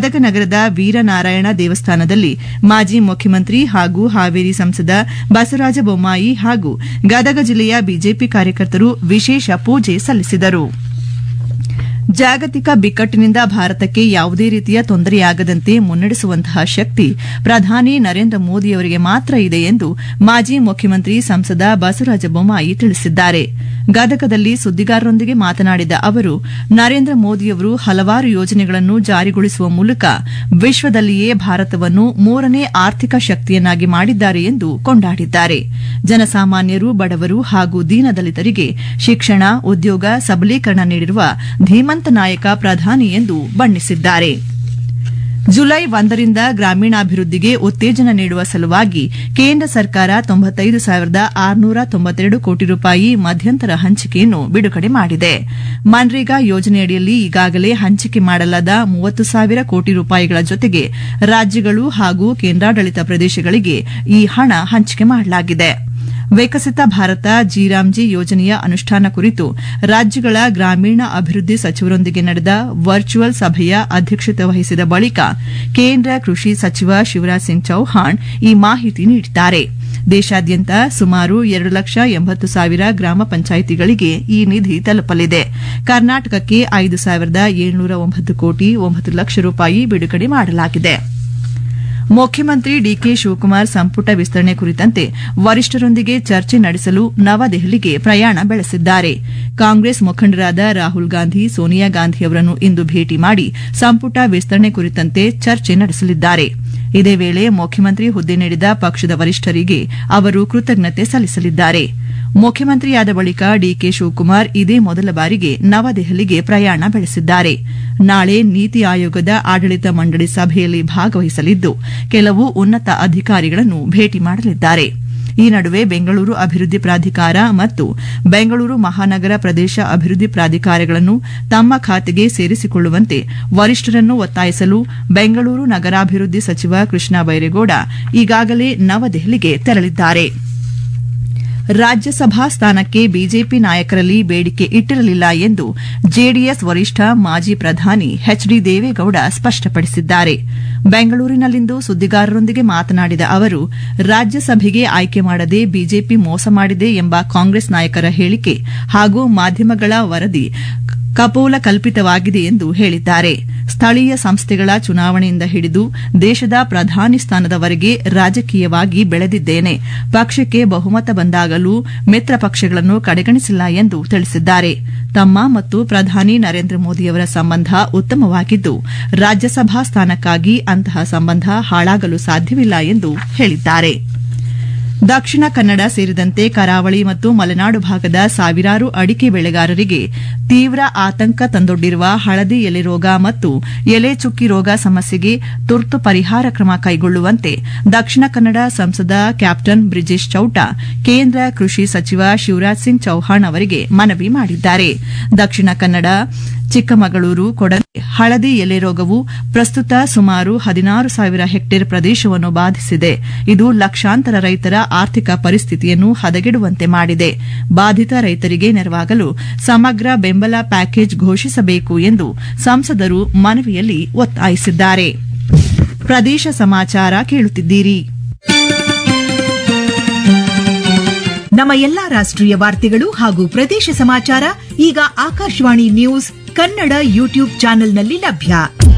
ಗದಗ ನಗರದ ವೀರನಾರಾಯಣ ದೇವಸ್ಥಾನದಲ್ಲಿ ಮಾಜಿ ಮುಖ್ಯಮಂತ್ರಿ ಹಾಗೂ ಹಾವೇರಿ ಸಂಸದ ಬಸವರಾಜ ಬೊಮ್ಮಾಯಿ ಹಾಗೂ ಗದಗ ಜಿಲ್ಲೆಯ ಬಿಜೆಪಿ ಕಾರ್ಯಕರ್ತರು ವಿಶೇಷ ಪೂಜೆ ಸಲ್ಲಿಸಿದರು ಜಾಗತಿಕ ಬಿಕ್ಕಟ್ಟಿನಿಂದ ಭಾರತಕ್ಕೆ ಯಾವುದೇ ರೀತಿಯ ತೊಂದರೆಯಾಗದಂತೆ ಮುನ್ನಡೆಸುವಂತಹ ಶಕ್ತಿ ಪ್ರಧಾನಿ ನರೇಂದ್ರ ಮೋದಿಯವರಿಗೆ ಮಾತ್ರ ಇದೆ ಎಂದು ಮಾಜಿ ಮುಖ್ಯಮಂತ್ರಿ ಸಂಸದ ಬಸವರಾಜ ಬೊಮ್ಮಾಯಿ ತಿಳಿಸಿದ್ದಾರೆ ಗದಗದಲ್ಲಿ ಸುದ್ದಿಗಾರರೊಂದಿಗೆ ಮಾತನಾಡಿದ ಅವರು ನರೇಂದ್ರ ಮೋದಿಯವರು ಹಲವಾರು ಯೋಜನೆಗಳನ್ನು ಜಾರಿಗೊಳಿಸುವ ಮೂಲಕ ವಿಶ್ವದಲ್ಲಿಯೇ ಭಾರತವನ್ನು ಮೂರನೇ ಆರ್ಥಿಕ ಶಕ್ತಿಯನ್ನಾಗಿ ಮಾಡಿದ್ದಾರೆ ಎಂದು ಕೊಂಡಾಡಿದ್ದಾರೆ ಜನಸಾಮಾನ್ಯರು ಬಡವರು ಹಾಗೂ ದೀನದಲಿತರಿಗೆ ಶಿಕ್ಷಣ ಉದ್ಯೋಗ ಸಬಲೀಕರಣ ನೀಡಿರುವ ಧೀಮಂತ ನಾಯಕ ಪ್ರಧಾನಿ ಎಂದು ಬಣ್ಣಿಸಿದ್ದಾರೆ ಜುಲೈ ಒಂದರಿಂದ ಗ್ರಾಮೀಣಾಭಿವೃದ್ಧಿಗೆ ಉತ್ತೇಜನ ನೀಡುವ ಸಲುವಾಗಿ ಕೇಂದ್ರ ಸರ್ಕಾರ ತೊಂಬತ್ತೈದು ಸಾವಿರದ ಆರುನೂರ ತೊಂಬತ್ತೆರಡು ಕೋಟಿ ರೂಪಾಯಿ ಮಧ್ಯಂತರ ಹಂಚಿಕೆಯನ್ನು ಬಿಡುಗಡೆ ಮಾಡಿದೆ ಮನ್ರೇಗಾ ಯೋಜನೆಯಡಿಯಲ್ಲಿ ಈಗಾಗಲೇ ಹಂಚಿಕೆ ಮಾಡಲಾದ ಮೂವತ್ತು ಸಾವಿರ ಕೋಟಿ ರೂಪಾಯಿಗಳ ಜೊತೆಗೆ ರಾಜ್ಯಗಳು ಹಾಗೂ ಕೇಂದ್ರಾಡಳಿತ ಪ್ರದೇಶಗಳಿಗೆ ಈ ಹಣ ಹಂಚಿಕೆ ಮಾಡಲಾಗಿದೆ ವಿಕಸಿತ ಭಾರತ ಜಿರಾಮ್ಜಿ ಯೋಜನೆಯ ಅನುಷ್ಠಾನ ಕುರಿತು ರಾಜ್ಯಗಳ ಗ್ರಾಮೀಣ ಅಭಿವೃದ್ಧಿ ಸಚಿವರೊಂದಿಗೆ ನಡೆದ ವರ್ಚುವಲ್ ಸಭೆಯ ಅಧ್ಯಕ್ಷತೆ ವಹಿಸಿದ ಬಳಿಕ ಕೇಂದ್ರ ಕೃಷಿ ಸಚಿವ ಶಿವರಾಜ್ ಸಿಂಗ್ ಚೌಹಾಣ್ ಈ ಮಾಹಿತಿ ನೀಡಿದ್ದಾರೆ ದೇಶಾದ್ಯಂತ ಸುಮಾರು ಎರಡು ಲಕ್ಷ ಎಂಬತ್ತು ಸಾವಿರ ಗ್ರಾಮ ಪಂಚಾಯಿತಿಗಳಿಗೆ ಈ ನಿಧಿ ತಲುಪಲಿದೆ ಕರ್ನಾಟಕಕ್ಕೆ ಐದು ಸಾವಿರದ ಏಳ್ನೂರ ಒಂಬತ್ತು ಕೋಟಿ ಒಂಬತ್ತು ಲಕ್ಷ ರೂಪಾಯಿ ಬಿಡುಗಡೆ ಮಾಡಲಾಗಿದೆ ಮುಖ್ಯಮಂತ್ರಿ ಡಿಕೆ ಶಿವಕುಮಾರ್ ಸಂಪುಟ ವಿಸ್ತರಣೆ ಕುರಿತಂತೆ ವರಿಷ್ಠರೊಂದಿಗೆ ಚರ್ಚೆ ನಡೆಸಲು ನವದೆಹಲಿಗೆ ಪ್ರಯಾಣ ಬೆಳೆಸಿದ್ದಾರೆ ಕಾಂಗ್ರೆಸ್ ಮುಖಂಡರಾದ ರಾಹುಲ್ ಗಾಂಧಿ ಸೋನಿಯಾ ಗಾಂಧಿಯವರನ್ನು ಇಂದು ಭೇಟಿ ಮಾಡಿ ಸಂಪುಟ ವಿಸ್ತರಣೆ ಕುರಿತಂತೆ ಚರ್ಚೆ ನಡೆಸಲಿದ್ದಾರೆ ಇದೇ ವೇಳೆ ಮುಖ್ಯಮಂತ್ರಿ ಹುದ್ದೆ ನೀಡಿದ ಪಕ್ಷದ ವರಿಷ್ಠರಿಗೆ ಅವರು ಕೃತಜ್ಞತೆ ಸಲ್ಲಿಸಲಿದ್ದಾರೆ ಮುಖ್ಯಮಂತ್ರಿಯಾದ ಬಳಿಕ ಡಿಕೆ ಶಿವಕುಮಾರ್ ಇದೇ ಮೊದಲ ಬಾರಿಗೆ ನವದೆಹಲಿಗೆ ಪ್ರಯಾಣ ಬೆಳೆಸಿದ್ದಾರೆ ನಾಳೆ ನೀತಿ ಆಯೋಗದ ಆಡಳಿತ ಮಂಡಳಿ ಸಭೆಯಲ್ಲಿ ಭಾಗವಹಿಸಲಿದ್ದು ಕೆಲವು ಉನ್ನತ ಅಧಿಕಾರಿಗಳನ್ನು ಭೇಟಿ ಮಾಡಲಿದ್ದಾರೆ ಈ ನಡುವೆ ಬೆಂಗಳೂರು ಅಭಿವೃದ್ಧಿ ಪ್ರಾಧಿಕಾರ ಮತ್ತು ಬೆಂಗಳೂರು ಮಹಾನಗರ ಪ್ರದೇಶ ಅಭಿವೃದ್ಧಿ ಪ್ರಾಧಿಕಾರಗಳನ್ನು ತಮ್ಮ ಖಾತೆಗೆ ಸೇರಿಸಿಕೊಳ್ಳುವಂತೆ ವರಿಷ್ಠರನ್ನು ಒತ್ತಾಯಿಸಲು ಬೆಂಗಳೂರು ನಗರಾಭಿವೃದ್ಧಿ ಸಚಿವ ಕೃಷ್ಣ ಬೈರೇಗೌಡ ಈಗಾಗಲೇ ನವದೆಹಲಿಗೆ ತೆರಳಿದ್ದಾರೆ ರಾಜ್ಯಸಭಾ ಸ್ಥಾನಕ್ಕೆ ಬಿಜೆಪಿ ನಾಯಕರಲ್ಲಿ ಬೇಡಿಕೆ ಇಟ್ಟಿರಲಿಲ್ಲ ಎಂದು ಜೆಡಿಎಸ್ ವರಿಷ್ಠ ಮಾಜಿ ಪ್ರಧಾನಿ ಎಚ್ ಡಿ ದೇವೇಗೌಡ ಸ್ಪಷ್ಟಪಡಿಸಿದ್ದಾರೆ ಬೆಂಗಳೂರಿನಲ್ಲಿಂದು ಸುದ್ದಿಗಾರರೊಂದಿಗೆ ಮಾತನಾಡಿದ ಅವರು ರಾಜ್ಯಸಭೆಗೆ ಆಯ್ಕೆ ಮಾಡದೆ ಬಿಜೆಪಿ ಮೋಸ ಮಾಡಿದೆ ಎಂಬ ಕಾಂಗ್ರೆಸ್ ನಾಯಕರ ಹೇಳಿಕೆ ಹಾಗೂ ಮಾಧ್ಯಮಗಳ ವರದಿ ಕಪೋಲ ಕಲ್ಪಿತವಾಗಿದೆ ಎಂದು ಹೇಳಿದ್ದಾರೆ ಸ್ಥಳೀಯ ಸಂಸ್ಥೆಗಳ ಚುನಾವಣೆಯಿಂದ ಹಿಡಿದು ದೇಶದ ಪ್ರಧಾನಿ ಸ್ಥಾನದವರೆಗೆ ರಾಜಕೀಯವಾಗಿ ಬೆಳೆದಿದ್ದೇನೆ ಪಕ್ಷಕ್ಕೆ ಬಹುಮತ ಬಂದಾಗಲೂ ಮಿತ್ರ ಪಕ್ಷಗಳನ್ನು ಕಡೆಗಣಿಸಿಲ್ಲ ಎಂದು ತಿಳಿಸಿದ್ದಾರೆ ತಮ್ಮ ಮತ್ತು ಪ್ರಧಾನಿ ನರೇಂದ್ರ ಮೋದಿಯವರ ಸಂಬಂಧ ಉತ್ತಮವಾಗಿದ್ದು ರಾಜ್ಯಸಭಾ ಸ್ಥಾನಕ್ಕಾಗಿ ಅಂತಹ ಸಂಬಂಧ ಹಾಳಾಗಲು ಸಾಧ್ಯವಿಲ್ಲ ಎಂದು ಹೇಳಿದ್ದಾರೆ ದಕ್ಷಿಣ ಕನ್ನಡ ಸೇರಿದಂತೆ ಕರಾವಳಿ ಮತ್ತು ಮಲೆನಾಡು ಭಾಗದ ಸಾವಿರಾರು ಅಡಿಕೆ ಬೆಳೆಗಾರರಿಗೆ ತೀವ್ರ ಆತಂಕ ತಂದೊಡ್ಡಿರುವ ಹಳದಿ ಎಲೆ ರೋಗ ಮತ್ತು ಎಲೆ ಚುಕ್ಕಿ ರೋಗ ಸಮಸ್ಯೆಗೆ ತುರ್ತು ಪರಿಹಾರ ಕ್ರಮ ಕೈಗೊಳ್ಳುವಂತೆ ದಕ್ಷಿಣ ಕನ್ನಡ ಸಂಸದ ಕ್ಯಾಪ್ಟನ್ ಬ್ರಿಜೇಶ್ ಚೌಟ ಕೇಂದ್ರ ಕೃಷಿ ಸಚಿವ ಶಿವರಾಜ್ ಸಿಂಗ್ ಚೌಹಾಣ್ ಅವರಿಗೆ ಮನವಿ ಮಾಡಿದ್ದಾರೆ ದಕ್ಷಿಣ ಕನ್ನಡ ಚಿಕ್ಕಮಗಳೂರು ಕೊಡಗು ಹಳದಿ ಎಲೆ ರೋಗವು ಪ್ರಸ್ತುತ ಸುಮಾರು ಹದಿನಾರು ಸಾವಿರ ಹೆಕ್ಟೇರ್ ಪ್ರದೇಶವನ್ನು ಬಾಧಿಸಿದೆ ಇದು ಲಕ್ಷಾಂತರ ರೈತರ ಆರ್ಥಿಕ ಪರಿಸ್ಥಿತಿಯನ್ನು ಹದಗೆಡುವಂತೆ ಮಾಡಿದೆ ಬಾಧಿತ ರೈತರಿಗೆ ನೆರವಾಗಲು ಸಮಗ್ರ ಬೆಂಬಲ ಪ್ಯಾಕೇಜ್ ಘೋಷಿಸಬೇಕು ಎಂದು ಸಂಸದರು ಮನವಿಯಲ್ಲಿ ಒತ್ತಾಯಿಸಿದ್ದಾರೆ ಪ್ರದೇಶ ಸಮಾಚಾರ ಕೇಳುತ್ತಿದ್ದೀರಿ ನಮ್ಮ ಎಲ್ಲಾ ರಾಷ್ಟ್ರೀಯ ವಾರ್ತೆಗಳು ಹಾಗೂ ಪ್ರದೇಶ ಸಮಾಚಾರ ಈಗ ಆಕಾಶವಾಣಿ ನ್ಯೂಸ್ ಕನ್ನಡ ಯೂಟ್ಯೂಬ್ ಚಾನೆಲ್ನಲ್ಲಿ ಲಭ್ಯ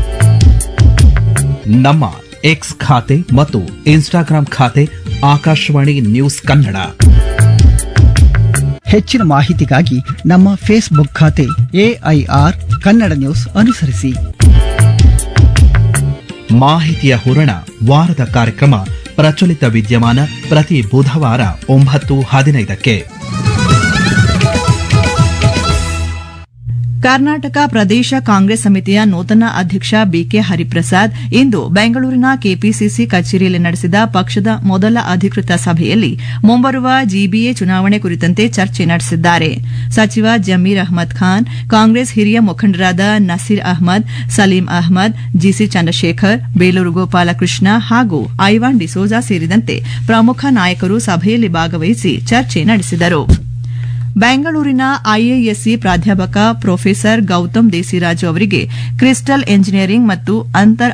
ನಮ್ಮ ಎಕ್ಸ್ ಖಾತೆ ಮತ್ತು ಇನ್ಸ್ಟಾಗ್ರಾಂ ಖಾತೆ ಆಕಾಶವಾಣಿ ನ್ಯೂಸ್ ಕನ್ನಡ ಹೆಚ್ಚಿನ ಮಾಹಿತಿಗಾಗಿ ನಮ್ಮ ಫೇಸ್ಬುಕ್ ಖಾತೆ ಎಐಆರ್ ಕನ್ನಡ ನ್ಯೂಸ್ ಅನುಸರಿಸಿ ಮಾಹಿತಿಯ ಹೂರಣ ವಾರದ ಕಾರ್ಯಕ್ರಮ ಪ್ರಚಲಿತ ವಿದ್ಯಮಾನ ಪ್ರತಿ ಬುಧವಾರ ಒಂಬತ್ತು ಹದಿನೈದಕ್ಕೆ ಕರ್ನಾಟಕ ಪ್ರದೇಶ ಕಾಂಗ್ರೆಸ್ ಸಮಿತಿಯ ನೂತನ ಅಧ್ಯಕ್ಷ ಬಿಕೆ ಹರಿಪ್ರಸಾದ್ ಇಂದು ಬೆಂಗಳೂರಿನ ಕೆಪಿಸಿಸಿ ಕಚೇರಿಯಲ್ಲಿ ನಡೆಸಿದ ಪಕ್ಷದ ಮೊದಲ ಅಧಿಕೃತ ಸಭೆಯಲ್ಲಿ ಮುಂಬರುವ ಜಿಬಿಎ ಚುನಾವಣೆ ಕುರಿತಂತೆ ಚರ್ಚೆ ನಡೆಸಿದ್ದಾರೆ ಸಚಿವ ಜಮೀರ್ ಅಹ್ಮದ್ ಖಾನ್ ಕಾಂಗ್ರೆಸ್ ಹಿರಿಯ ಮುಖಂಡರಾದ ನಸೀರ್ ಅಹ್ಮದ್ ಸಲೀಂ ಅಹ್ಮದ್ ಜಿಸಿ ಚಂದ್ರಶೇಖರ್ ಬೇಲೂರು ಗೋಪಾಲಕೃಷ್ಣ ಹಾಗೂ ಐವಾನ್ ಡಿಸೋಜಾ ಸೇರಿದಂತೆ ಪ್ರಮುಖ ನಾಯಕರು ಸಭೆಯಲ್ಲಿ ಭಾಗವಹಿಸಿ ಚರ್ಚೆ ನಡೆಸಿದರು ಬೆಂಗಳೂರಿನ ಐಐಎಸ್ಸಿ ಪ್ರಾಧ್ಯಾಪಕ ಪ್ರೊಫೆಸರ್ ಗೌತಮ್ ದೇಸಿರಾಜು ಅವರಿಗೆ ಕ್ರಿಸ್ಟಲ್ ಎಂಜಿನಿಯರಿಂಗ್ ಮತ್ತು ಅಂತರ್